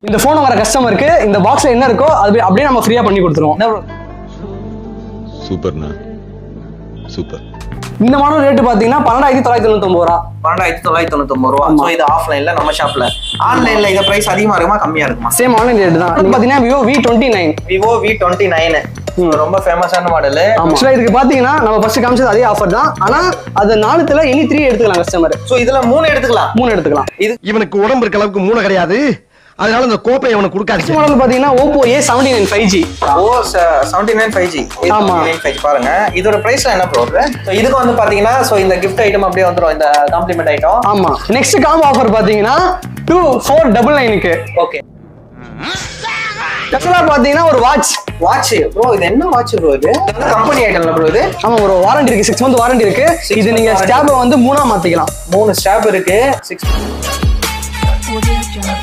இந்த ஃபோன் வர கஸ்டமருக்கு இந்த பாக்ஸ்ல என்ன இருக்கோ அது அப்படியே நம்ம ஃப்ரீயா பண்ணி கொடுத்துருவோம் என்ன bro? சூப்பர்ண்ணா சூப்பர் இந்த மாடல் ரேட்டு பாத்தீங்கன்னா பன்னெண்டாயிரத்தி தொள்ளாயிரத்தி தொண்ணூத்தொம்பது ரூபா பன்னெண்டாயிரத்தி தொள்ளாயிரத்தி தொண்ணூத்தொம்பது ரூபா ஆமா. ஸோ இது ஆஃப்லைன்ல நம்ம ஷாப்ல ஆன்லைன்ல இந்த பிரைஸ் அதிகமா இருக்குமா கம்மியா இருக்குமா சேம் ஆன்லைன் ரேட் தான் இது பாத்தீங்கன்னா Vivo V twenty nine Vivo V twenty nine ரொம்ப ஃபேமஸான மாடலு ஆக்சுவலா இதுக்கு பாத்தீங்கன்னா நம்ம ஃபர்ஸ்ட் காமிச்சது அதே ஆஃபர் தான் ஆனா அது நாலுத்துல எனி த்ரீ எடுத்துக்கலாம் கஸ்டமர் ஸோ இதுல மூணு எடுத்துக்கலாம் மூணு எடுத்துக்கலாம் இது இவனுக்கு உடம்பு இருக்க அளவுக்கு மூளை கிடையாது அதனால இந்த கோப்பை அவனுக்கு கொடுக்காதீங்க மாடல் பாத்தீங்கன்னா Oppo A seventy nine five G O seventy nine five G ஆமா. ஃபைவ் பாருங்க இதோட பிரைஸ்ல என்ன ப்ரோ ஸோ இதுக்கு வந்து பாத்தீங்கன்னா ஸோ இந்த கிஃப்ட் ஐட்டம் அப்படியே வந்துரும் இந்த காம்ப்ளிமெண்ட் ஐட்டம் ஆமா நெக்ஸ்ட் காம்போ ஆஃபர் பாத்தீங்கன்னா டூ ஃபோர் டபுள் நைனுக்கு ஓகே ஆக்சுவலா பாத்தீங்கன்னா ஒரு வாட்ச் வாட்ச் ப்ரோ இது என்ன வாட்ச் ப்ரோ இது கம்பெனி ஐட்டம்ல ப்ரோ இது ஆமா ஒரு வாரண்டி இருக்கு சிக்ஸ் மந்த் வாரண்டி இருக்கு Six இது month நீங்க warranty. ஸ்டாப் வந்து மூணா மாத்திக்கலாம் மூணு ஸ்டாப் இருக்கு six Audio Jungle.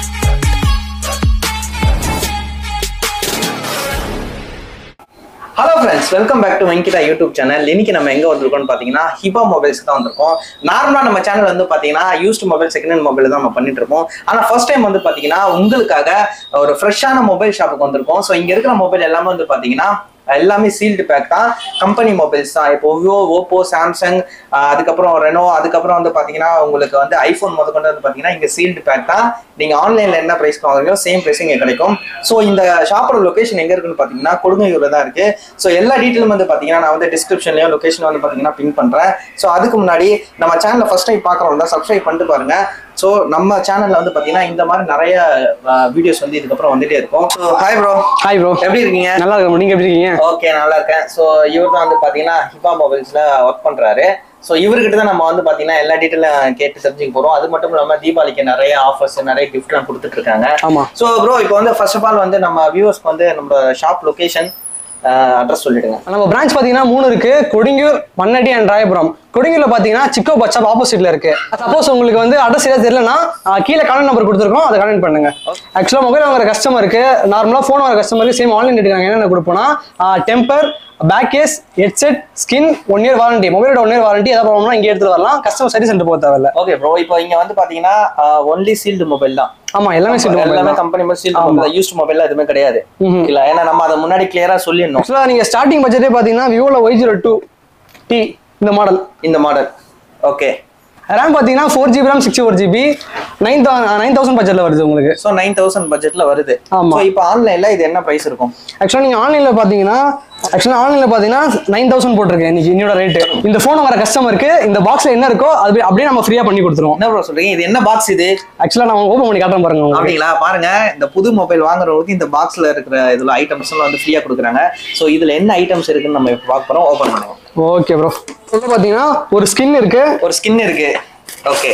Hello friends welcome back to வெங்கிதா யூடியூப் சேனல் இன்னைக்கு நம்ம எங்க வந்திருக்கோம்னு பாத்தீங்கன்னா ஹிபா மொபைல்ஸ் தான் வந்திருக்கோம் நார்மலா நம்ம சேனல் வந்து பாத்தீங்கன்னா used mobile second hand mobile தான் நம்ம பண்ணிட்டு இருப்போம் ஆனா ஃபர்ஸ்ட் டைம் வந்து பாத்தீங்கன்னா உங்களுக்காக ஒரு ஃப்ரெஷ்ஷான மொபைல் ஷாப்புக்கு வந்திருக்கோம் ஸோ இங்க இருக்கிற மொபைல் எல்லாமே வந்து பாத்தீங்கன்னா எல்லாமே சீல்டு பேக் தான் கம்பெனி மொபைல்ஸ் தான் இப்போ விவோ ஓப்போ சாம்சங் அதுக்கப்புறம் ரெனோ அதுக்கப்புறம் வந்து பாத்தீங்கன்னா உங்களுக்கு வந்து ஐஃபோன் முதற்கொண்டு வந்து பாத்தீங்கன்னா இங்க சீல்டு பேக் தான் நீங்க ஆன்லைன்ல என்ன பிரைஸ் வாங்குறீங்களோ சேம் பிரைஸ் இங்க கிடைக்கும் ஸோ இந்த ஷாப்போட லொகேஷன் எங்க இருக்குன்னு பாத்தீங்கன்னா கொடுங்கையூர்ல தான் இருக்கு ஸோ எல்லா டீட்டெயிலும் வந்து பாத்தீங்கன்னா நான் வந்து டிஸ்கிரிப்ஷன்லயும் லொகேஷன் வந்து பாத்தீங்கன்னா பின் பண்றேன் ஸோ அதுக்கு முன்னாடி நம்ம சேனலை ஃபர்ஸ்ட் டைம் பாக்குறவங்க சப்ஸ்கிரைப் பண்ணிட்டு பாருங்க ஸோ நம்ம சேனல்ல வந்து பாத்தீங்கன்னா இந்த மாதிரி நிறைய வீடியோஸ் வந்து இதுக்கப்புறம் வந்துட்டே இருக்கும் so hi bro hi bro எப்படி இருக்கீங்க நல்லா இருக்கும் நீங்க எப்படி இருக்கீங்க ஓகே நல்லா இருக்கேன் ஸோ இவர் தான் வந்து பார்த்தீங்கன்னா ஹிபா மொபைல்ஸ்ல ஒர்க் பண்றாரு ஸோ இவர்கிட்ட தான் நம்ம வந்து பார்த்தீங்கன்னா எல்லா டீட்டெயிலும் கேட்டு தெரிஞ்சுக்க போறோம் அது மட்டும் இல்லாமல் தீபாவளிக்கு நிறைய ஆஃபர்ஸ் நிறைய கிஃப்ட்லாம் கொடுத்துட்டு இருக்காங்க ஆமா ஸோ ப்ரோ இப்போ வந்து ஃபர்ஸ்ட் ஆஃப் ஆல் வந்து நம்ம வியூவர்ஸ்க்கு வந்து நம்ம ஷாப் லொகேஷன் அட்ரஸ் சொல்லிடுங்க நம்ம பிரான்ச் பாத்தீங்கன்னா மூணு இருக்கு கொடுங்கியூர் மண்ணடி அண்ட் ராயபுரம் கொடுங்கியூர்ல பாத்தீங்கன்னா சிக்கோ பஸ் ஸ்டாப் ஆப்போசிட்ல இருக்கு சப்போஸ் உங்களுக்கு வந்து அட்ரஸ் ஏதாவது தெரியலனா கீழே கான்டாக்ட் நம்பர் கொடுத்துருக்கோம் அதை கான்டாக்ட் பண்ணுங்க ஆக்சுவலா மொபைல் வாங்குற கஸ்டமருக்கு நார்மலா ஃபோன் வாங்குற கஸ்டமருக்கு சேம் ஆன்லைன் எடுக்கிறாங்க என்னென்ன கொடுப்போம்னா temper back case headset skin one year warranty மொபைலோட ஒன் இயர் வாரண்டி ஏதாவது ப்ராப்ளம்னா இங்கே எடுத்துட்டு வரலாம் கஸ்டமர் சர்வீஸ் சென்டர் போக தேவையில்ல ஓகே ப்ரோ இப்போ இங்க வந்து பாத்தீங்கன்னா ஒன்லி சீல்டு மொபைல் தான் ஆமா எல்லாமே சீட் எல்லாமே மொபைல் கம்பெனி மொபைல் சீல்டு ஆமா. மொபைல் யூஸ்டு மொபைல் எதுவுமே கிடையாது ம்ஹும். இல்ல ஏன்னா நம்ம அதை முன்னாடி கிளியரா சொல்லிடணும் ஆக்சுவலா நீங்க ஸ்டார்டிங் பட்ஜெட்டே பாத்தீங்கன்னா விவோல ஒய் ஜீரோ டூ டி இந்த மாடல் இந்த மாடல் ஓகே ரேம் பாத்தீங்கன்னா four GB RAM sixty four GB nine nine thousand பட்ஜெட்ல வருது உங்களுக்கு ஸோ நைன் தௌசண்ட் பட்ஜெட்ல வருது ஆமா. ஸோ இப்போ ஆன்லைன்ல இது என்ன பிரைஸ் இருக்கும் ஆக்சுவலா நீங்க ஆன்லைன்ல பாத்தீங்கன்னா ஆக்சுவலா ஆன்லைன்ல பாத்தீங்கன்னா நைன் தௌசண்ட் போட்டிருக்கு இன்னைக்கு இன்னோட ரேட் இந்த போன் வர கஸ்டமருக்கு இந்த பாக்ஸ்ல என்ன இருக்கோ அது அப்படியே நம்ம ஃப்ரீயா பண்ணி கொடுத்துருவோம் என்ன ப்ரோ சொல்றீங்க இது என்ன பாக்ஸ் இது ஆக்சுவலா நான் ஓபன் பண்ணி காட்டுறேன் பாருங்க உங்களுக்கு அப்படிங்களா பாருங்க இந்த புது மொபைல் வாங்குறவங்களுக்கு இந்த பாக்ஸ்ல இருக்கிற இதுல ஐட்டம்ஸ் எல்லாம் வந்து ஃப்ரீயா கொடுக்குறாங்க ஸோ இதுல என்ன ஐட்டம்ஸ் இருக்குன்னு நம்ம இப்போ பார்க்க போறோம் ஓபன் பண்ணுவோம் ஓகே ப்ரோ வந்து பாத்தீங்கன்னா ஒரு ஸ்கின் இருக்கு ஒரு ஸ்கின் இருக்கு ஓகே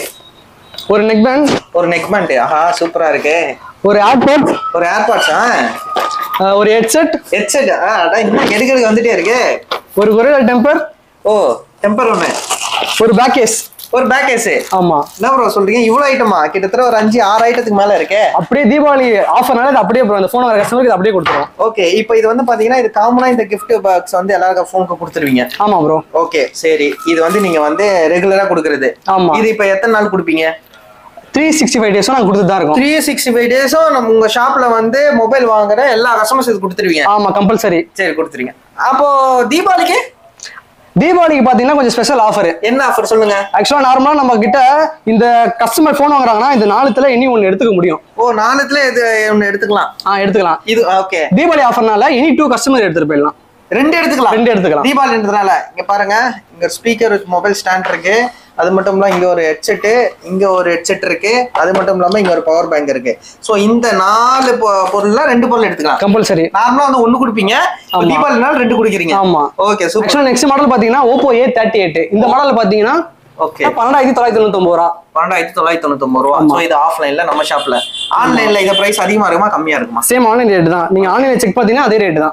ஒரு நெக் பேண்ட் ஒரு நெக் பேண்ட் ஆஹா சூப்பரா இருக்கு ஒரு ஏர்போர்ட் ஒரு ஏர்பாட்ஸ் ஒரு ஹெட்செட் ஹெட்செட் அதான் இன்னும் எடுக்கிறது வந்துட்டே இருக்கு ஒரு கொரியர் டெம்பர் ஓ டெம்பர் ஒன்று ஒரு பேக் கேஸ் ஒரு பேக் கேஸ் ஆமா என்ன ப்ரோ சொல்றீங்க இவ்வளோ ஐட்டமா கிட்டத்தட்ட ஒரு அஞ்சு ஆறு ஐட்டத்துக்கு மேல இருக்கே அப்படியே தீபாவளி ஆஃபர்னால இது அப்படியே bro, இந்த போன் வர கஸ்டமருக்கு இது அப்படியே கொடுத்துருவோம் ஓகே இப்போ இது வந்து பாத்தீங்கன்னா இது காமனா இந்த gift பாக்ஸ் வந்து எல்லாருக்கும் ஃபோனுக்கு கொடுத்துருவீங்க ஆமா ப்ரோ ஓகே சரி இது வந்து நீங்க வந்து ரெகுலரா கொடுக்கறது ஆமா. இது இப்போ எத்தனை நாள் கொடுப்பீங்க த்ரீ சிக்ஸ்டி ஃபைவ் டேஸும் நாங்கள் கொடுத்துட்டு தான் இருக்கோம் த்ரீ சிக்ஸ்டி ஃபைவ் டேஸும் நம்ம உங்க ஷாப்ல வந்து மொபைல் வாங்குற எல்லா கஸ்டமர்ஸ் இது கொடுத்துருவீங்க ஆமா கம்பல்சரி சரி கொடுத்துருங்க அப்போ தீபாவளிக்கு தீபாவளிக்கு பாத்தீங்கன்னா கொஞ்சம் ஸ்பெஷல் ஆஃபர் என்ன ஆஃபர் சொல்லுங்க ஆக்சுவலா நார்மலா நம்ம கிட்ட இந்த கஸ்டமர் ஃபோன் வாங்குறாங்கன்னா இந்த நாலுத்துல இனி ஒன்னு எடுத்துக்க முடியும் ஓ நாலுத்துல இது ஒன்று எடுத்துக்கலாம் ஆ எடுத்துக்கலாம் இது ஓகே தீபாவளி ஆஃபர்னால இனி டூ கஸ்டமர் எடுத்துட்டு போயிடலாம் ரெண்டு எடுத்துக்கலாம் ரெண்டு எடுத்துக்கலாம். தீபாவளின்றதுனால இங்க பாருங்க இங்க ஸ்பீக்கர் மொபைல் ஸ்டாண்ட் இருக்கு அது மட்டும் இல்லாம இங்க ஒரு ஹெட்செட் இங்க ஒரு ஹெட்செட் இருக்கு அது மட்டும் இல்லாம இங்க ஒரு பவர் பேங்க் இருக்கு சோ இந்த நாலு பொ- பொருள்ல ரெண்டு பொருள் எடுத்துக்கலாம் கம்பல்சரி நார்மலா வந்து ஒண்ணு கொடுப்பீங்க இப்ப ஆமா. தீபாவளினால ரெண்டு குடிக்கிறீங்க ஆமா ஓகே சூப்பர் ஆக்சுவலா நெக்ஸ்ட் மாடல் பாத்தீங்கன்னா ஓப்போ ஏ தேர்ட்டி எயிட் இந்த மாடல் பாத்தீங்கன்னா ஓகே பன்னெண்டாயிரத்தி தொள்ளாயிரத்தி தொண்ணூத்தி ரூபா பன்னெண்டாயிரத்தி தொள்ளாயிரத்தி தொண்ணூத்தி ரூபா ஆமா. ஸோ இது ஆஃப்லைன்ல நம்ம ஷாப்ல ஆன்லைன்ல இந்த பிரைஸ் அதிகமா இருக்குமா கம்மியா இருக்குமா சேம் ஆன்லைன் ரேட் தான் நீங்க ஆன்லைன்ல செக் பாத்தீங்கன்னா அதே ரேட் தான்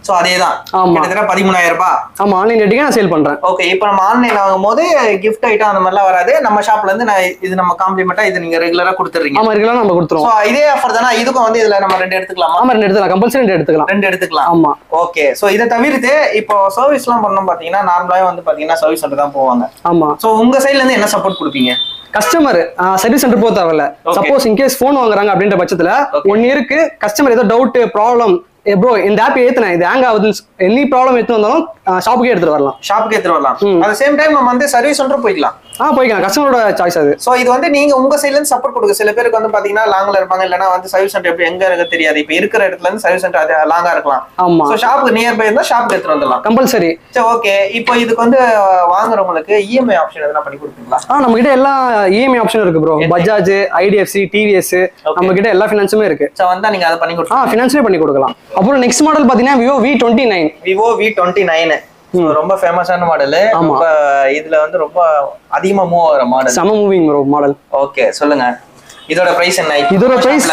சோ அதேதான் ஆமா. கிட்டத்தட்ட பதிமூணாயிரம் ரூபாய் ஆமா ஆன்லைன் ரேட்டுக்கே நான் சேல் பண்றேன் ஓகே இப்போ நம்ம ஆன்லைன் வாங்கும் போது கிஃப்ட் ஐட்டம் அந்த மாதிரிலாம் வராது நம்ம ஷாப்ல இருந்து நான் இது நம்ம காம்ப்ளிமெண்டா இது நீங்க ரெகுலரா கொடுத்துறீங்க ஆமா இருக்கலாம் நம்ம கொடுத்துருவோம் சோ இதே ஆஃபர் தானே இதுக்கும் வந்து இதுல நம்ம ரெண்டு எடுத்துக்கலாமா ஆமா ரெண்டு எடுத்துக்கலாம் கம்பல்சரி ரெண்டு எடுத்துக்கலாம் ரெண்டு எடுத்துக்கலாம் ஆமா ஓகே சோ இதை தவிர்த்து இப்போ சர்வீஸ் எல்லாம் பண்ணோம் பாத்தீங்கன்னா நார்மலாவே வந்து பாத்தீங்கன்னா சர்வீஸ் சென்டர் தான் போவாங்க ஆமா சோ உங்க சைடுல இருந்து என்ன சப்போர்ட் கொடுப்பீங்க கஸ்டமர் சர்வீஸ் சென்டர் போக தேவையில்ல Okay. சப்போஸ் இன்கேஸ் ஃபோன் வாங்குறாங்க அப்படின்ற பட்சத்துல Okay. ஒன் இயருக்கு கஸ்டமர் ஏதோ டவுட் ப்ராப்ளம் ப்ரோ இந்த ஆப் ஏத்துனேன் இது ஹேங் ஆகுது எனி ப்ராப்ளம் எடுத்து வந்தாலும் ஷாப்புக்கே எடுத்துட்டு வரலாம் ஷாப்புக்கு எடுத்துட்டு வரலாம் ம். அட் சேம் டைம் நம்ம வந்து சர்வீஸ் சென்டர் போய்க்கலாம் ஆ போய்க்கலாம் கஸ்டமரோட சாய்ஸ் அது சோ இது வந்து நீங்க உங்க சைடுல இருந்து சப்போர்ட் கொடுங்க சில பேருக்கு வந்து பாத்தீங்கன்னா லாங்ல இருப்பாங்க இல்லனா வந்து சர்வீஸ் சென்டர் எப்படி எங்க இருக்கு தெரியாது இப்ப இருக்கிற இடத்துல இருந்து சர்வீஸ் சென்டர் அது லாங்கா இருக்கலாம் ஆமா சோ ஷாப்புக்கு நியர் பை இருந்தா ஷாப்புக்கு எடுத்துட்டு வந்துடலாம் கம்பல்சரி சரி ஓகே இப்போ இதுக்கு வந்து அஹ், வாங்குறவங்களுக்கு இஎம்ஐ ஆப்ஷன் எதனா பண்ணி கொடுப்பீங்களா ஆ நம்ம கிட்ட எல்லா இஎம்ஐ ஆப்ஷன் இருக்கு ப்ரோ என்ன? பஜாஜ் ஐடிஎஃப்சி டிவிஎஸ் நம்ம கிட்ட எல்லா ஃபினான்ஸுமே இருக்கு சோ வந்தா நீங்க அதை பண்ணி ஆ கொடுப்பீங்க ஃபினான்ஸ்லேயே பண்ணி கொடுக்கலாம் அப்புறம் நெக்ஸ்ட் மாடல் பாத்தீங்கன்னா Vivo V twenty nine Vivo V twenty nine ரொம்ப ஃபேமஸான மாடல் ஆமா. ரொம்ப இதுல வந்து ரொம்ப அதிகமா மூவ் ஆகுற மாடல் செம மூவிங் ப்ரோ மாடல் ஓகே சொல்லுங்க இதோட பிரைஸ் என்ன இதோட price?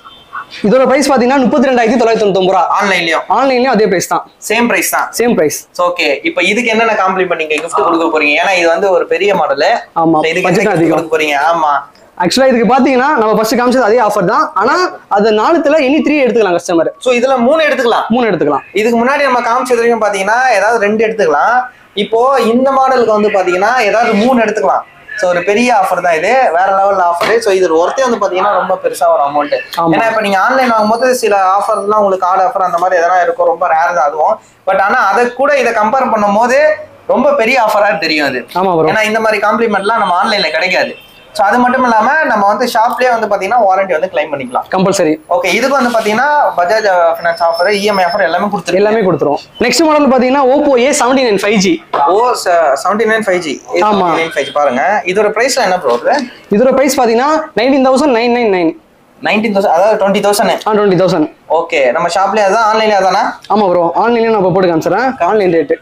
இதோட பிரைஸ் பாத்தீங்கன்னா முப்பத்தி ரெண்டாயிரத்தி தொள்ளாயிரத்தி தொண்ணூத்தி ரூபா ஆன்லைன்லயும் ஆன்லைன்லயும் அதே பிரைஸ் தான் சேம் பிரைஸ் தான் சேம் பிரைஸ் ஓகே இப்போ இதுக்கு என்னென்ன காம்ப்ளிமெண்ட் நீங்க gift கொடுக்க போறீங்க ஏன்னா இது வந்து ஒரு பெரிய மாடல் ஆமா, இதுக்கு budget என்ன gift அதிகம். கொடுக்க போறீங்க ஆமா ஆக்சுவலா இதுக்கு பாத்தீங்கன்னா நம்ம ஃபர்ஸ்ட் காமிச்சது அதே ஆஃபர் தான் ஆனா அது நாலுத்துல இனி த்ரீ எடுத்துக்கலாம் கஸ்டமர் சோ இதுல மூணு எடுத்துக்கலாம் மூணு எடுத்துக்கலாம் இதுக்கு முன்னாடி நம்ம காமிச்சது வரைக்கும் பாத்தீங்கன்னா ஏதாவது ரெண்டு எடுத்துக்கலாம் இப்போ இந்த மாடலுக்கு வந்து பாத்தீங்கன்னா ஏதாவது மூணு எடுத்துக்கலாம் சோ ஒரு பெரிய ஆஃபர் தான் இது வேற லெவல் ஆஃபர் சோ இது ஒருத்தே வந்து பாத்தீங்கன்னா ரொம்ப பெருசா ஒரு அமௌண்ட் ஆமா. ஏன்னா இப்ப நீங்க ஆன்லைன் வாங்கும்போது சில ஆஃபர்லாம் உங்களுக்கு கார்டு ஆஃபர் அந்த மாதிரி எதனா இருக்கும் ரொம்ப ரேர் தான் அதுவும் பட் ஆனா அதை கூட இதை கம்பேர் பண்ணும்போது ரொம்ப பெரிய ஆஃபரா தெரியும் அது ஆமா ப்ரோ ஏன்னா இந்த மாதிரி காம்ப்ளிமெண்ட்லாம் நம்ம ஆன்லைன்ல கிடைக்காது சோ அது மட்டும் இல்லாம நம்ம வந்து ஷாப்லயே வந்து பாத்தீங்கன்னா வாரண்டி வந்து கிளைம் பண்ணிக்கலாம் கம்பல்சரி ஓகே இதுக்கு வந்து பாத்தீங்கன்னா Bajaj finance offer EMI offer எல்லாமே கொடுத்துருக்கு எல்லாமே கொடுத்துரும் நெக்ஸ்ட் மாடல் பாத்தீங்கன்னா Oppo A seventy nine five G O seventy nine five G ஆமா. நைன் ஃபைவ் ஜி பாருங்க இதோட பிரைஸ்ல என்ன ப்ரோ வருது இதோட பிரைஸ் பாத்தீங்கன்னா nineteen thousand nine nine nine nineteen thousand அதாவது டுவெண்ட்டி தௌசண்ட் ஆ டுவெண்ட்டி தௌசண்ட் ஓகே நம்ம ஷாப்லயே அதான் ஆன்லைன்ல அதானா ஆமா ப்ரோ ஆன்லைன்லயும் நான் இப்போ போட்டு காமிச்சிடறேன் ஆன்லைன் ரேட்டு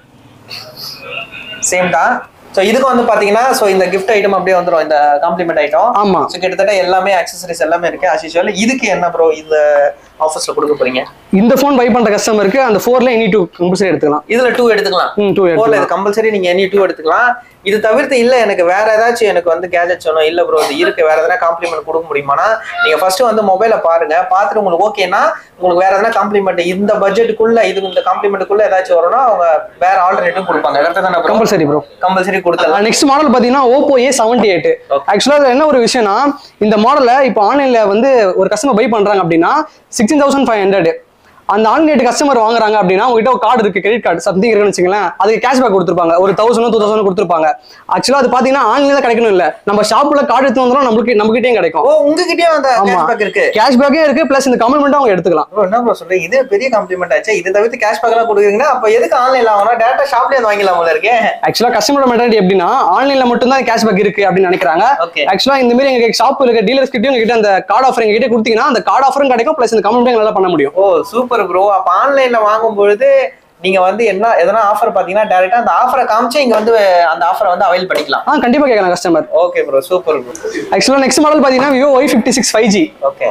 சேம் தான் ஸோ இதுக்கு வந்து பாத்தீங்கன்னா ஸோ இந்த கிஃப்ட் ஐட்டம் அப்படியே வந்துரும் இந்த காம்ப்ளிமெண்ட் ஐட்டம் ஆமா ஸோ கிட்டத்தட்ட எல்லாமே அக்சசரிஸ் எல்லாமே இருக்கு as usual இதுக்கு என்ன ப்ரோ இந்த ஆஃபர்ஸ்ல கொடுக்க போறீங்க இந்த ஃபோன் பை பண்ற கஸ்டமருக்கு அந்த ஃபோர்ல எனி டூ கம்பல்சரி எடுத்துக்கலாம் இதுல டூ எடுத்துக்கலாம் ம் டூ போர்ல எடுத்துக்கலாம் இது கம்பல்சரி நீங்க எனி டூ எடுத்துக்கலாம் இது தவிர்த்து இல்ல எனக்கு வேற ஏதாச்சும் எனக்கு வந்து கேஜெட்ஸ் வேணும் இல்ல ப்ரோ இது இருக்கு வேற எதனா காம்ப்ளிமெண்ட் கொடுக்க முடியுமானா நீங்க ஃபர்ஸ்ட் வந்து மொபைலை பாருங்க பார்த்துட்டு உங்களுக்கு ஓகேனா உங்களுக்கு வேற எதனா காம்ப்ளிமெண்ட் இந்த பட்ஜெட்டுக்குள்ள இது இந்த காம்ப்ளிமெண்ட்டுக்குள்ள ஏதாச்சும் வரும்னா அவங்க வேற ஆல்டர்னேட்டிவ் கொடுப்பாங்க கரெக்டா தானே ப்ரோ கம்பல்சரி ப்ரோ கம்பல்சரி கொடுத்தலாம் நெக்ஸ்ட் மாடல் பாத்தீங்கன்னா Oppo A seventy eight Okay. ஆக்சுவலா அதுல என்ன ஒரு விஷயம்னா இந்த மாடலை இப்போ ஆன்லைன்ல வந்து ஒரு கஸ்டமர் பை பண்றாங்க அப்படின்னா சிக்ஸ்டீன் தௌசண்ட் ஃபைவ் ஹண்ட்ரட் அந்த ஆன்லைன் கஸ்டமர் வாங்குறாங்க அப்படின்னா உங்ககிட்ட ஒரு கார்டு இருக்கு கிரெடிட் கார்டு சம்திங் இருக்குன்னு வச்சுங்களேன் அதுக்கு கேஷ்பேக் கொடுத்துருப்பாங்க ஒரு தௌசண்ட் டூ தௌசண்ட் கொடுத்துருப்பாங்க ஆக்சுவலா அது பாத்தீங்கன்னா ஆன்லைன்ல கிடைக்கணும் இல்ல நம்ம ஷாப்ல கார்டு எடுத்து வந்தாலும் நம்மளுக்கு நம்மகிட்டயும் கிடைக்கும் ஓ உங்ககிட்டயும் அந்த ஆமா. கேஷ்பேக் இருக்கு கேஷ்பேக்கே இருக்கு பிளஸ் இந்த கமெண்ட்மெண்ட்டும் அவங்க எடுத்துக்கலாம் ப்ரோ என்ன ப்ரோ சொல்றீங்க இது பெரிய காம்ப்ளிமெண்ட் ஆச்சு இது தவிர்த்து கேஷ்பேக் எல்லாம் கொடுக்குறீங்கன்னா அப்ப எதுக்கு ஆன்லைன்ல வாங்கினா டேரக்டா ஷாப்லயே வந்து வாங்கிக்கலாம் போல இருக்கே ஆக்சுவலா கஸ்டமரோட மெட்டாலிட்டி எப்படின்னா ஆன்லைன்ல மட்டும் தான் கேஷ்பேக் இருக்கு அப்படின்னு நினைக்கிறாங்க Okay. ஆக்சுவலா இந்த மாதிரி எங்க ஷாப் இருக்க டீலர்ஸ் கிட்டயும் கிட்ட அந்த கார்டு ஆஃபர் எங்க கிட்ட கொடுத்தீங்கன்னா அந்த கார்டு ஆஃபரும் கிடைக்கும் பிளஸ் இந்த கமெண்ட் நல்லா பண்ண முடியும் ஓ சூப்பர் ப்ரோ அப்ப ஆன்லைன்ல வாங்கும் பொழுது நீங்க வந்து என்ன எதனா ஆஃபர் பாத்தீங்கன்னா டேரக்டா அந்த ஆஃபரை காமிச்சு இங்க வந்து அந்த ஆஃபரை வந்து அவைல் பண்ணிக்கலாம் ஆ கண்டிப்பா கேட்கலாம் customer okay bro super bro ஆக்சுவலா நெக்ஸ்ட் மாடல் பாத்தீங்கன்னா Vivo Y fifty six five G okay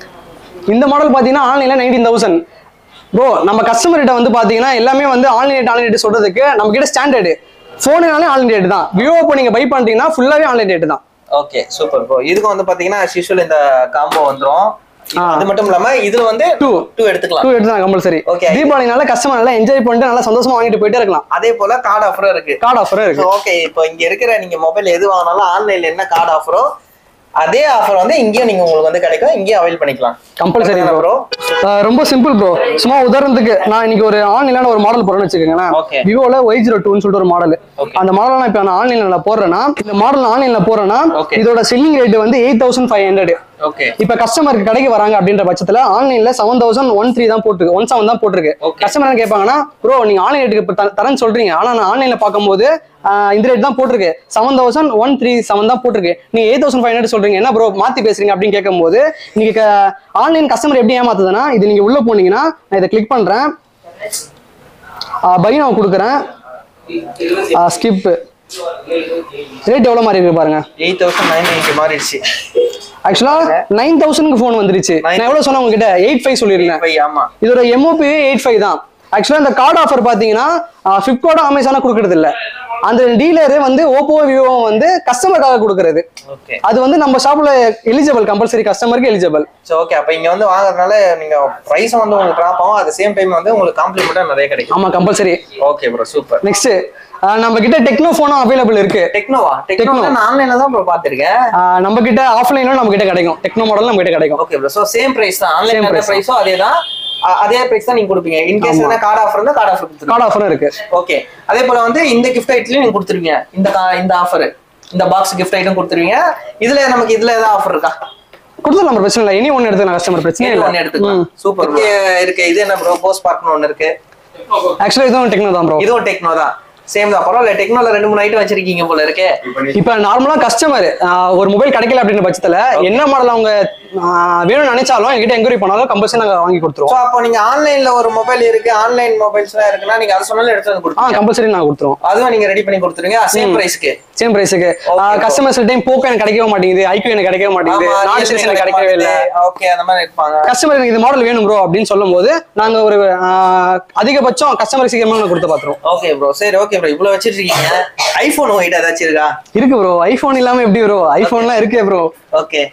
இந்த மாடல் பாத்தீங்கன்னா ஆன்லைன்ல நைன்டீன் தௌசண்ட் ப்ரோ நம்ம கஸ்டமர் கிட்ட வந்து பாத்தீங்கன்னா எல்லாமே வந்து ஆன்லைன் ஆன்லைன் ரேட் சொல்றதுக்கு நம்ம கிட்ட ஸ்டாண்டர்டு ஃபோனுனாலே ஆன்லைன் ரேட் தான் விவோ இப்போ நீங்க பை பண்றீங்கன்னா ஃபுல்லாவே ஆன்லைன் ரேட் தான் ஓகே சூப்பர் ப்ரோ இதுக்கு வந்து பாத்தீங்கன்னா as usual இந்த காம்போ வந்துரும் ஆ. அது மட்டும் இல்லாம இதுல வந்து Two. டூ எடுத்துக்கலாம் டூ எடுத்து கம்பல்சரி Okay. தீபாவளினால கஸ்டமர் நல்லா என்ஜாய் பண்ணிட்டு நல்லா சந்தோஷமா வாங்கிட்டு போயிட்டே இருக்கலாம் அதே போல கார்டு ஆஃபரும் இருக்கு கார்டு ஆஃபரும் இருக்கு ஓகே இப்போ இங்க இருக்கிற நீங்க மொபைல் எது வாங்கினாலும் ஆன்லைன்ல என்ன கார்டு ஆஃபரோ அதே ஆஃபர் வந்து இங்கேயும் நீங்க உங்களுக்கு வந்து கிடைக்கும் இங்கேயும் அவைல் பண்ணிக்கலாம் கம்பல்சரி ப்ரோ ப்ரோ ரொம்ப சிம்பிள் ப்ரோ சும்மா உதாரணத்துக்கு நான் இன்னைக்கு ஒரு ஆன்லைன்ல ஒரு மாடல் போறேன்னு வச்சுக்கோங்களேன் Okay. விவோல ஒய் ஜீரோ டூன்னு சொல்லிட்டு ஒரு மாடல் Okay. அந்த மாடல் நான் இப்போ நான் ஆன்லைன்ல நான் போடுறேன்னா இந்த மாடல் ஆன்லைன்ல போறேன்னா Okay. இதோட செல்லிங் ரேட் வந்து eight thousand five hundred okay இப்ப கஸ்டமருக்கு கடைக்கு வராங்க அப்படின்ற பட்சத்துல ஆன்லைன்ல செவன் தௌசண்ட் ஒன் த்ரீ தான் போட்டுருக்கு ஒன் செவன் தான் போட்டிருக்கு Okay. கஸ்டமர் என்ன கேட்பாங்கன்னா ப்ரோ நீங்க ஆன்லைன் ரேட்டுக்கு இப்ப த- தரேன்னு சொல்றீங்க ஆனா நான் ஆன்லைன்ல பார்க்கும்போது ஆஹ், இந்த ரேட் தான் போட்டிருக்கு seven thousand one three seven தான் போட்டிருக்கு நீங்க எயிட் தௌசண்ட் ஃபைவ் ஹண்ட்ரட் சொல்றீங்க என்ன ப்ரோ மாத்தி பேசுறீங்க அப்படின்னு கேட்கும்போது நீங்க ஆன்லைன் கஸ்டமர் எப்படி ஏமாத்துதுன்னா இது நீங்க உள்ள போனீங்கன்னா நான் இதை கிளிக் பண்றேன் பை நான் கொடுக்குறேன் ஸ்கிப் ரேட் எவ்வளவு மாதிரி இருக்கு பாருங்க எயிட் தௌசண்ட் நைன் நைன்டி மாறிடுச்சு ஆக்சுவலா நைன் தௌசண்ட்க்கு ஃபோன் வந்துருச்சு நான் எவ்வளவு சொன்னேன் உங்ககிட்ட எயிட் ஃபைவ் சொல்லிருந்தேன் பை ஆமா இதோட எம்ஓபி எயிட் ஃபைவ் தான் ஆக்சுவலா இந்த கார்டு ஆஃபர் பாத்தீங்கன்னா ஃபிளிப்கார்ட் அமேசானா கொடுக்கறது இல்ல அந்த டீலரு வந்து ஓப்போ விவோ வந்து கஸ்டமருக்காக கொடுக்கறது ஓகே அது வந்து நம்ம ஷாப்ல எலிஜிபிள் கம்பல்சரி கஸ்டமருக்கு எலிஜிபிள் சோ ஓகே அப்ப இங்க வந்து வாங்குறதுனால நீங்க பிரைஸ் வந்து உங்களுக்கு ட்ராப் ஆகும் அட் சேம் டைம் வந்து உங்களுக்கு காம்ப்ளிமெண்டா நிறைய கிடைக்கும் ஆமா compulsory okay bro super next நம்ம கிட்ட டெக்னோ போனும் அவைலபிள் இருக்கு டெக்னோவா டெக்னோ Techno. நான் ஆன்லைன்ல தான் ப்ரோ பாத்திருக்கேன் ஆஹ் நம்ம கிட்ட ஆஃப்லைனும் நம்ம கிட்ட கிடைக்கும் டெக்னோ மாடல் நம்ம கிட்ட கிடைக்கும் okay bro so same price தான் ஆன்லைன்ல Same என்ன price தான். பிரைஸோ அதே தான் அ- அதே பிரைஸ் தான் நீங்க கொடுப்பீங்க இன் கேஸ் ஆமா. என்ன கார்டு ஆஃபர் இருந்தா கார்டு ஆஃபர் கொடுத்துருங்க கார்டு ஆஃபரும் இருக்கு ஓகே அதே போல வந்து இந்த கிஃப்ட் ஐட்டம்லயும் நீங்க கொடுத்துருவீங்க இந்த கா- இந்த ஆஃபர் இந்த பாக்ஸ் கிஃப்ட் ஐட்டம் கொடுத்துருவீங்க இதுல நமக்கு இதுல ஏதாவது ஆஃபர் இருக்கா கொடுத்துடலாம் bro, பிரச்சனை இல்லை இனி ஒன்று எடுத்துக்கலாம் கஸ்டமர் பிரச்சனை இது இல்லை ஒண்ணு எடுத்துக்கலாம் சூப்பர் இருக்கு இது என்ன ப்ரோ போஸ்ட் பார்ட்னு ஒன்னு இருக்கு ஆக்சுவலா இதுவும் டெக்னோ தான் ப்ரோ இதுவும் டெக்னோ தான் சேம் தான் பரவாயில்ல டெக்னோல ரெண்டு மூணு ஐட்டம் வச்சிருக்கீங்க போல இருக்கே இப்ப நார்மலா கஸ்டமர் ஒரு மொபைல் கிடைக்கல அப்படின்ற பட்சத்துல என்ன மாடல் அவங்க ஆஹ் வேணும்னு நினைச்சாலும் எங்கிட்ட என்கொயரி பண்ணாலும் கம்பல்சரி நாங்க வாங்கி சோ கொடுத்துருவோம் அப்போ நீங்க ஆன்லைன்ல ஒரு மொபைல் இருக்கு ஆன்லைன் மொபைல்ஸ் எல்லாம் இருக்குன்னா நீங்க அது சொன்னாலும் எடுத்து வந்து ஆ கொடுப்பீங்க கம்பல்சரி நாங்க கொடுத்துருவோம் அதுவும் நீங்க ரெடி பண்ணி கொடுத்துருங்க சேம் பிரைஸ்க்கு சேம் பிரைஸுக்கு Okay, கஸ்டமர் சில டைம் போக்கோ எனக்கு கிடைக்கவே மாட்டேங்குது ஐக்யூ எனக்கு கிடைக்கவே மாட்டேங்குது நாலு சீரிஸ் எனக்கு கிடைக்கவே இல்லை ஓகே அந்த மாதிரி இருப்பாங்க கஸ்டமர் எனக்கு இந்த மாடல் வேணும் ப்ரோ அப்படின்னு சொல்லும் போது நாங்க ஒரு ஆஹ், அதிகபட்சம் கஸ்டமர் சீக்கிரமா நாங்க கொடுத்து பாத்துருவோம் ஓகே ப்ரோ சரி ஓகே ப்ரோ இவ்வளவு வச்சிருக்கீங்க ஐபோன் உங்ககிட்ட ஏதாச்சும் இருக்கா இருக்கு ப்ரோ ஐபோன் இல்லாம எப்படி ப்ரோ ஐபோன்லாம் இருக்கு ப்ரோ ஓகே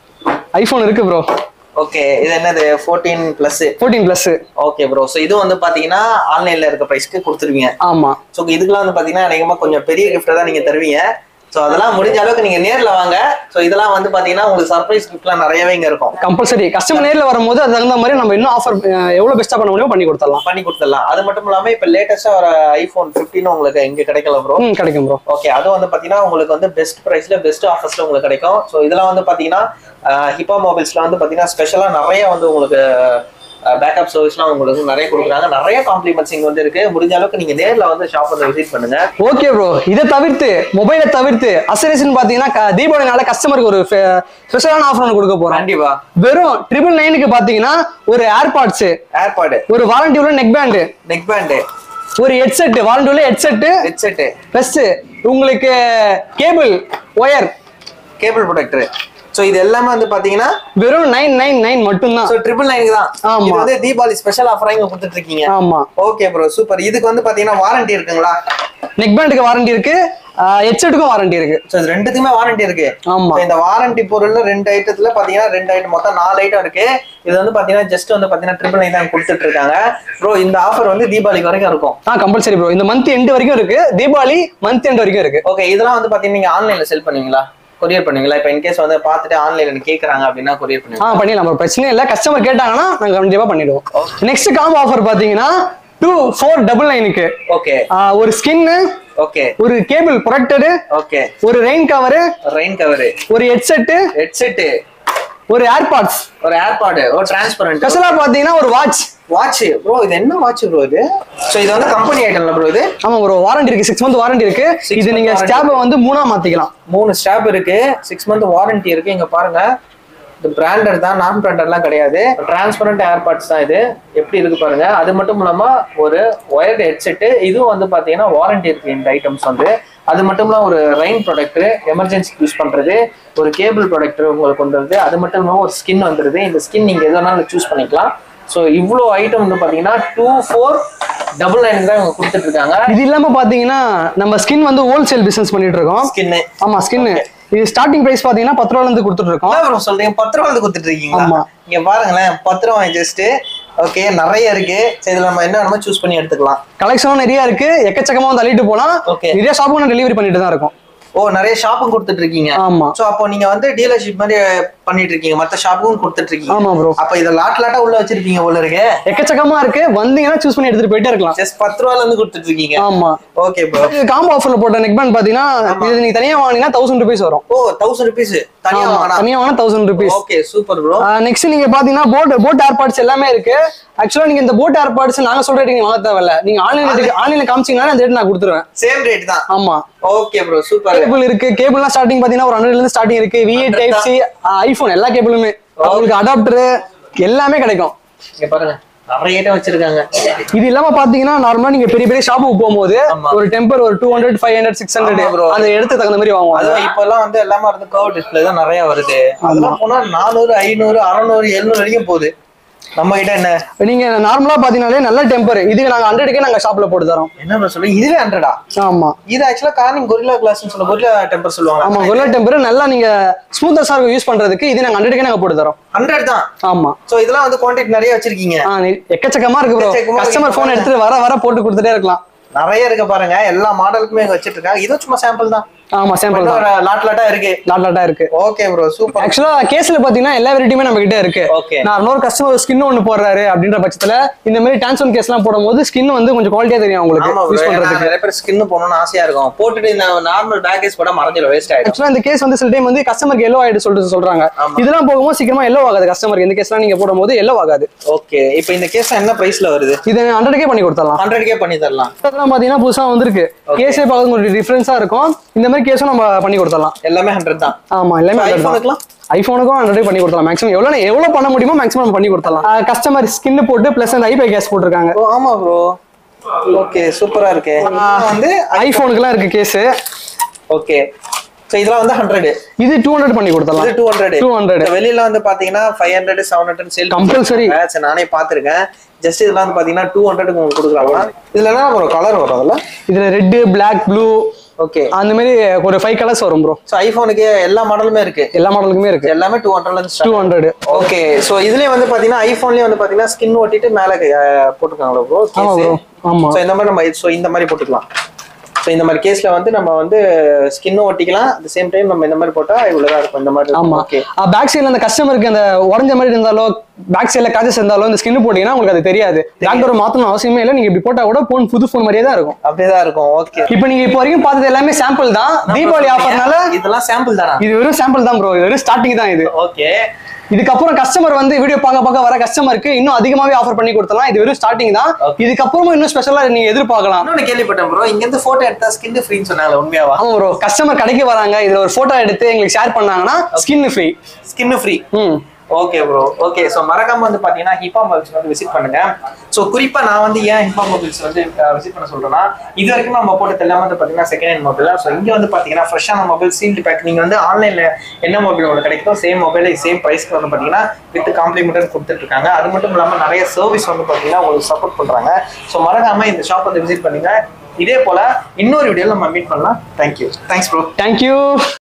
ஐபோன் இருக்கு ப்ரோ ஓகே இது என்னது fourteen plus fourteen plus okay bro so இது வந்து பாத்தீங்கன்னா ஆன்லைன்ல இருக்க ப்ரைஸ்க்கு கொடுத்துருவீங்க ஆமா ஸோ இதுக்கெல்லாம் வந்து பாத்தீங்கன்னா அநேகமா கொஞ்சம் பெரிய கிஃப்ட் தான் நீங்க தருவீங்க ஸோ அதெல்லாம் முடிஞ்ச அளவுக்கு நீங்க நேர்ல வாங்க ஸோ இதெல்லாம் வந்து பாத்தீங்கன்னா உங்களுக்கு சர்ப்ரைஸ் கிஃப்ட்லாம் நிறையவே இங்க இருக்கும் கம்பல்சரி கஸ்டமர் நேர்ல வரும்போது அது தகுந்த மாதிரி நம்ம இன்னும் ஆஃபர் எவ்வளவு பெஸ்டா பண்ண முடியுமோ பண்ணி கொடுத்துடலாம் பண்ணி கொடுத்துடலாம் அது மட்டும் இல்லாம இப்ப லேட்டஸ்டா ஒரு ஐபோன் 15 உங்களுக்கு இங்க கிடைக்கல ப்ரோ ம் கிடைக்கும் ப்ரோ ஓகே அதுவும் வந்து பாத்தீங்கன்னா உங்களுக்கு வந்து பெஸ்ட் பிரைஸ்ல பெஸ்ட் ஆஃபர்ஸ்ல உங்களுக்கு கிடைக்கும் ஸோ இதெல்லாம் வந்து பாத்தீங்கன்னா ஹிப்பா மொபைல்ஸ்ல வந்து பாத்தீங்கன்னா ஸ்பெஷலா நிறைய வந்து உங்களுக்கு பேக்கப் சர்வீஸ்லாம் உங்களுக்கு நிறைய கொடுக்குறாங்க நிறைய காம்ப்ளிமெண்ட்ஸ் இங்க வந்து இருக்கு முடிஞ்ச அளவுக்கு நீங்க நேர்ல வந்து ஷாப் வந்து விசிட் பண்ணுங்க ஓகே ப்ரோ இதை தவிர்த்து மொபைலை தவிர்த்து அசரேஷன் பாத்தீங்கன்னா க- தீபாவளினால கஸ்டமருக்கு ஒரு ஸ்பெஷலான ஆஃபர் ஒன்று கொடுக்க போறோம் கண்டிப்பா வெறும் ட்ரிபிள் நைனுக்கு பாத்தீங்கன்னா ஒரு ஏர்பாட்ஸ் ஏர்பாடு ஒரு வாரண்டி உள்ள நெக் பேண்டு நெக் பேண்டு ஒரு ஹெட்செட் வாரண்டி உள்ள ஹெட்செட் ஹெட்செட்டு பிளஸ் உங்களுக்கு cable wire cable protector so இது எல்லாமே வந்து பாத்தீங்கன்னா வெறும் நைன் நைன் நைன் மட்டும்தான் ஸோ ட்ரிபிள் நைனுக்கு தான் ஆமா. இது வந்து தீபாவளி ஸ்பெஷல் ஆஃபரா இங்க கொடுத்துட்டு இருக்கீங்க ஆமா ஓகே ப்ரோ சூப்பர் இதுக்கு வந்து பாத்தீங்கன்னா வாரண்டி இருக்குங்களா நெக் பேண்டுக்கு வாரண்டி இருக்கு ஹெட்செட்டுக்கும் வாரண்டி இருக்கு ஸோ இது ரெண்டுத்துக்குமே வாரண்டி இருக்கு ஆமா. So, இந்த வாரண்டி பொருள்ல ரெண்டு ஐட்டத்துல பாத்தீங்கன்னா ரெண்டு ஐட்டம் மொத்தம் நாலு ஐட்டம் இருக்கு இது வந்து பாத்தீங்கன்னா ஜஸ்ட் வந்து பாத்தீங்கன்னா ட்ரிபிள் நைன் தான் கொடுத்துட்டு இருக்காங்க ப்ரோ இந்த ஆஃபர் வந்து தீபாவளிக்கு வரைக்கும் இருக்கும் ஆ கம்பல்சரி ப்ரோ இந்த மந்த் எண்டு வரைக்கும் இருக்கு தீபாவளி மந்த் எண்டு வரைக்கும் இருக்கு ஓகே இதெல்லாம் வந்து பாத்தீங்கன்னா நீங்க ஆன்லைன்ல செல் பண்ணுவீங்களா கொரியர் பண்ணுவீங்களா இப்போ இன்கேஸ் வந்து பார்த்துட்டு ஆன்லைன்ல கேக்குறாங்க அப்படின்னா கொரியர் ஆ பண்ணுவீங்க பண்ணிடலாம் bro. பிரச்சனை இல்லை கஸ்டமர் கேட்டாங்கன்னா நாங்க கண்டிப்பா பண்ணிடுவோம் நெக்ஸ்ட் காம்போ ஆஃபர் பாத்தீங்கன்னா டூ ஃபோர் டபுள் நைனுக்கு ஓகே ஒரு ஸ்கின்னு ஓகே ஒரு கேபிள் ப்ரொடக்டடு ஓகே ஒரு ரெயின் கவரு ரெயின் கவரு ஒரு ஹெட்செட்டு ஹெட்செட்டு ஒரு ஏர்பாட்ஸ் ஒரு ஏர்பாடு ஒரு டிரான்ஸ்பரண்ட் ஸ்பெஷலா பாத்தீங்கன்னா ஒரு வாட்ச் வாட்ச் ப்ரோ இது என்ன வாட்ச் ப்ரோ இது ஸோ இது வந்து கம்பெனி ஐட்டம்ல ப்ரோ இது ஆமா ஒரு வாரண்டி இருக்கு சிக்ஸ் மந்த் வாரண்டி இருக்கு Six இது month நீங்க warranty. ஸ்டாப்பை வந்து மூணா மாத்திக்கலாம் மூணு ஸ்டாப் இருக்கு சிக்ஸ் மந்த் வாரண்டி இருக்கு இங்க பாருங்க இது பிராண்டட் தான் நான் பிராண்டட்லாம் கிடையாது டிரான்ஸ்பரண்ட் ஏர்பாட்ஸ் தான் இது எப்படி இருக்கு பாருங்க அது மட்டும் இல்லாம ஒரு ஒயர்டு ஹெட்செட் இதுவும் வந்து பாத்தீங்கன்னா வாரண்டி இருக்கு இந்த ஐட்டம்ஸ் வந்து அது மட்டும் இல்லாம ஒரு ரெயின் ப்ராடக்ட் எமர்ஜென்சி யூஸ் பண்றது ஒரு கேபிள் ப்ராடக்ட் உங்களுக்கு வந்துருது அது மட்டும் இல்லாம ஒரு ஸ்கின் வந்துருது இந்த ஸ்கின் நீங்க எது வேணாலும் சூஸ் பண்ணிக்கலாம் ஸோ இவ்வளோ ஐட்டம் வந்து பாத்தீங்கன்னா டூ ஃபோர் டபுள் நைன் தான் இவங்க கொடுத்துட்டு இருக்காங்க இது இல்லாம பாத்தீங்கன்னா நம்ம ஸ்கின் வந்து ஹோல்சேல் பிசினஸ் பண்ணிட்டு இருக்கோம் ஸ்கின்னு ஆமா ஸ்கின் இது ஸ்டார்டிங் பிரைஸ் பாத்தீங்கன்னா பத்து ரூபால இருந்து கொடுத்துட்டு இருக்கோம் என்ன bro சொல்றீங்க பத்து ரூபா வந்து கொடுத்துட்டு இருக்கீங்களா ஆமா. இங்க பாருங்களேன் பத்து ரூபா ஜஸ்ட் ஓகே நிறைய இருக்கு சரி இதுல நம்ம என்ன வேணுமோ சூஸ் பண்ணி எடுத்துக்கலாம் கலெக்ஷனும் நிறைய இருக்கு எக்கச்சக்கமா வந்து அள்ளிட்டு போலாம் Okay. நிறைய ஷாப்புக்கு டெலிவரி பண்ணிட்டு தான் இருக்கோம் ஓ நிறைய ஷாப்பும் கொடுத்துட்டு இருக்கீங்க ஆமா. சோ அப்போ நீங்க வந்து டீலர்ஷிப் மாதிரி பண்ணிட்டு இருக்கீங்க மத்த ஷாப்புக்கும் கொடுத்துட்டு இருக்கீங்க ஆமா ப்ரோ அப்ப இத லாட் லாட்டா உள்ள வச்சிருப்பீங்க போல இருக்கு எக்கச்சக்கமா இருக்கு வந்தீங்கன்னா சூஸ் பண்ணி எடுத்துட்டு போயிட்டே இருக்கலாம் ஜஸ்ட் பத்து ரூபால இருந்து கொடுத்துட்டு இருக்கீங்க ஆமா ஓகே ப்ரோ இது காம்போ ஆஃபர்ல போட்ட நெக் பேண்ட் பாத்தீங்கன்னா இது நீங்க தனியா வாங்கினீங்கன்னா தௌசண்ட் ருபீஸ் வரும் ஓ தௌசண்ட் ருபீஸ் தனியா ஆமா, வாங்கினா தனியா வாங்கினா thousand rupees okay super bro next நீங்க பாத்தீங்கன்னா போட் போட் ஏர்பாட்ஸ் எல்லாமே இருக்கு ஆக்சுவலா நீங்க இந்த போட் ஏர்பாட்ஸ் நாங்க சொல்ற ரேட் நீங்க வாங்க தேவையில்ல நீங்க ஆன்லைன்ல ஆன்லைன்ல காமிச்சீங்கன்னா அந்த ரேட் நான் கொடுத்துருவேன் சேம் ரேட் தான் ஆமா ஓகே ப்ரோ சூப்பர் கேபிள் இருக்கு கேபிள்லாம் ஸ்டார்டிங் பாத்தீங்கன்னா ஒரு ஹண்ட்ரட்ல இருந்து ஸ்டார்டிங் இருக்கு வி டைப் சி ஐபோன் எல்லா கேபிளுமே உங்களுக்கு அடாப்டர் எல்லாமே கிடைக்கும் இங்க பாருங்க நிறைய ஐட்டம் வச்சிருக்காங்க இது இல்லாம பாத்தீங்கன்னா நார்மலா நீங்க பெரிய பெரிய ஷாப்புக்கு போகும்போது ஆமா. ஒரு டெம்பர் ஒரு two hundred five hundred six ஆமா ஹண்ட்ரட் bro. அந்த எடுத்து தகுந்த மாதிரி வாங்குவாங்க அதுவும் இப்ப எல்லாம் வந்து எல்லாமே வந்து கர்வ் டிஸ்பிளே தான் நிறைய வருது அதெல்லாம் போனா நானூறு ஐநூறு அறநூறு எழுநூறு வரைக்கும் போகுது நம்ம கிட்ட என்ன நீங்க நார்மலா பாத்தீங்கன்னாலே நல்ல டெம்பர் இதுக்கு நாங்க ஹண்ட்ரடுக்கே நாங்க ஷாப்ல போட்டு தரோம் என்ன bro சொல்றீங்க இதுவே ஹண்ட்ரடா ஆமா இது ஆக்சுவலா கார்னிங் கொரில்லா கிளாஸ் சொல்ல கொரில்லா டெம்பர் சொல்லுவாங்க ஆமா குள்ள டெம்பர் நல்லா நீங்க ஸ்மூத்தஸா இருக்கும் யூஸ் பண்றதுக்கு இது நாங்க ஹண்ட்ரடுக்கே நாங்க போட்டு தரோம் ஹண்ட்ரட் தான் ஆமா சோ இதெல்லாம் வந்து குவான்டிட்டி நிறைய வச்சிருக்கீங்க ஆ, நீ- எக்கச்சக்கமா இருக்கு ப்ரோ எக்கச்சக்கமா இருக்கு. கஸ்டமர் போன் எடுத்துட்டு வர வர போட்டு கொடுத்துட்டே இருக்கலாம் நிறைய இருக்கு பாருங்க எல்லா மாடலுக்குமே இங்க வச்சிட்டு இருக்காங்க இதுவும் சும்மா சாம்பிள் தான் ஆமா சாம்பிள் தான் லாட் லாட்டா இருக்கு லாட் லாட்டா இருக்கு ஓகே ப்ரோ சூப்பர் ஆக்சுவலா கேஸ்ல பாத்தீங்கன்னா எல்லா வெரைட்டியுமே நம்ம கிட்ட இருக்கு Okay. நான் இன்னொரு கஸ்டமர் ஸ்கின் ஒன்னு போடுறாரு அப்படின்ற பட்சத்துல இந்த மாதிரி டான்சன் கேஸ் எல்லாம் போடும்போது ஸ்கின் வந்து கொஞ்சம் குவாலிட்டியா தெரியும் உங்களுக்கு ஆமா bro யூஸ் ஏன்னா பண்றதுக்கு நிறைய பேர் ஸ்கின் போடணும்னு ஆசையா இருக்கும் போட்டுட்டு இந்த நார்மல் பேக்கேஜ் போட மறைஞ்சிடும் வேஸ்ட் ஆயிடும் ஆக்சுவலா இந்த கேஸ் வந்து சில டைம் வந்து கஸ்டமருக்கு எல்லோ ஆயிடு சொல்லிட்டு சொல்றாங்க ஆமா. இதெல்லாம் போகும்போது சீக்கிரமா எல்லோ ஆகாது கஸ்டமருக்கு இந்த கேஸ்லாம் நீங்க போடும்போது எல்லோ ஆகாது ஓகே இப்போ இந்த கேஸ் என்ன பிரைஸ்ல வருது இது ஹண்ட்ரட்கே பண்ணி கொடுத்துடலாம் ஹண்ட்ரட்கே பண்ணி தரலாம் இதெல்லாம் பாத்தீங்கன்னா புதுசா வந்திருக்கு கேஸே பார்க்க ஒரு டிஃபரன்ஸா இருக்கும் இந்த மாதிரி கேஸும் நம்ம பண்ணி கொடுத்துடலாம் எல்லாமே ஹண்ட்ரட் தான் ஆமா எல்லாமே ஐபோனுக்குலாம் ஐபோனுக்கும் ஹண்ட்ரட் பண்ணி கொடுத்தலாம் மேக்ஸிமம் எவ்வளவு எவ்வளவு பண்ண முடியுமோ மேக்ஸிமம் நம்ம பண்ணி கொடுத்தலாம் கஸ்டமர் ஸ்கின் போட்டு பிளஸ் அந்த ஐபை கேஸ் போட்டிருக்காங்க ஓ ஆமா ப்ரோ ஓகே சூப்பரா இருக்கு இதெல்லாம் வந்து ஐபோனுக்குலாம் இருக்கு கேஸ் ஓகே ஸோ இதெல்லாம் வந்து ஹண்ட்ரட் இது டூ ஹண்ட்ரட் பண்ணி கொடுத்தலாம் இது டூ ஹண்ட்ரட் 200. வெளியில வந்து பாத்தீங்கன்னா five hundred seven hundred sale Compulsory. சரி நானே பாத்திருக்கேன் ஜஸ்ட் இதெல்லாம் வந்து பாத்தீங்கன்னா டூ ஹண்ட்ரடுக்கு உங்களுக்கு கொடுக்குறாங்க இதுல என்ன ப்ரோ கலர் வரும் அதுல இதுல ரெட் Black ப்ளூ ஓகே அந்த மாதிரி ஒரு ஃபைவ் கலர்ஸ் வரும் ப்ரோ ஸோ ஐபோனுக்கு எல்லா மாடலுமே இருக்கு எல்லா மாடலுக்குமே இருக்கு எல்லாமே டூ ஹண்ட்ரட்ல இருந்து டூ ஹண்ட்ரட் ஓகே சோ இதுலயே வந்து பாத்தீங்கன்னா ஐபோன்லயே வந்து பாத்தீங்கன்னா ஸ்கின் ஒட்டிட்டு மேல அஹ், போட்டிருக்காங்களா ப்ரோ ஆமா bro. ஆமா. சோ இந்த மாதிரி நம்ம சோ இந்த மாதிரி போட்டுக்கலாம் சோ இந்த மாதிரி கேஸ்ல வந்து நம்ம வந்து ஸ்கின்னும் ஒட்டிக்கலாம் அட் சேம் டைம் நம்ம இந்த மாதிரி போட்டா இவ்வளவுதான் இருக்கும் இந்த மாதிரி ஆமா ஓகே பேக் சைடுல அந்த கஸ்டமருக்கு அந்த உடஞ்ச மாதிரி இருந்தாலோ பேக் சைடுல காஜஸ் இருந்தாலோ இந்த ஸ்கின் போட்டீங்கன்னா உங்களுக்கு அது தெரியாது பேக் டோர் மாத்தணும் அவசியமே இல்லை நீங்க இப்படி போட்டா கூட போன் புது போன் மாதிரியே தான் இருக்கும் அப்படியேதான் இருக்கும் ஓகே இப்போ நீங்க இப்போ வரைக்கும் பார்த்தது எல்லாமே சாம்பிள் தான் தீபாவளி ஆஃபர்னால இதெல்லாம் சாம்பிள் தானா இது வெறும் சாம்பிள் தான் ப்ரோ இது வெறும் ஸ்டார்டிங் தான் இது ஓகே இதுக்கப்புறம் கஸ்டமர் வந்து வீடியோ பார்க்க பார்க்க வர கஸ்டமருக்கு இன்னும் அதிகமாவே ஆஃபர் பண்ணி கொடுத்தலாம் இது வெறும் ஸ்டார்டிங் தான் Okay. இதுக்கப்புறமும் இன்னும் ஸ்பெஷலா நீங்க எதிர்பார்க்கலாம் இன்னொன்னு கேள்விப்பட்டேன் ப்ரோ இங்க இருந்து போட்டோ எடுத்தா ஸ்கின் ஃப்ரீன்னு சொன்னாங்க உண்மையாவா ஆமா ப்ரோ கஸ்டமர் கடைக்கு வராங்க இதுல ஒரு போட்டோ எடுத்து எங்களுக்கு ஷேர் பண்ணாங்கன்னா ஸ்கின் ஃப்ரீ ஸ்கின் ஃப்ரீ ம் ஓகே ப்ரோ ஓகே ஸோ மறக்காம வந்து பாத்தீங்கன்னா ஹிப்பா மொபைல்ஸ் வந்து விசிட் பண்ணுங்க ஸோ குறிப்பா நான் வந்து ஏன் ஹிப்பா மொபைல்ஸ் வந்து விசிட் பண்ண சொல்றேன்னா இது வரைக்கும் நம்ம போட்டது எல்லாமே வந்து பாத்தீங்கன்னா செகண்ட் ஹேண்ட் மொபைல் ஸோ இங்க வந்து பாத்தீங்கன்னா ஃப்ரெஷ்ஷான மொபைல் சீல்டு பேக் நீங்க வந்து ஆன்லைன்ல என்ன மொபைல் உங்களுக்கு கிடைக்குதோ சேம் மொபைல் சேம் ப்ரைஸ்க்கு வந்து பாத்தீங்கன்னா வித் காம்ப்ளிமெண்டர் கொடுத்துட்டு இருக்காங்க அது மட்டும் இல்லாம நிறைய சர்வீஸ் வந்து பாத்தீங்கன்னா உங்களுக்கு சப்போர்ட் பண்றாங்க ஸோ மறக்காம இந்த ஷாப் வந்து விசிட் பண்ணுங்க இதே போல இன்னொரு வீடியோல நம்ம மீட் பண்ணலாம் தேங்க்யூ தேங்க்ஸ் ப்ரோ தேங்க்யூ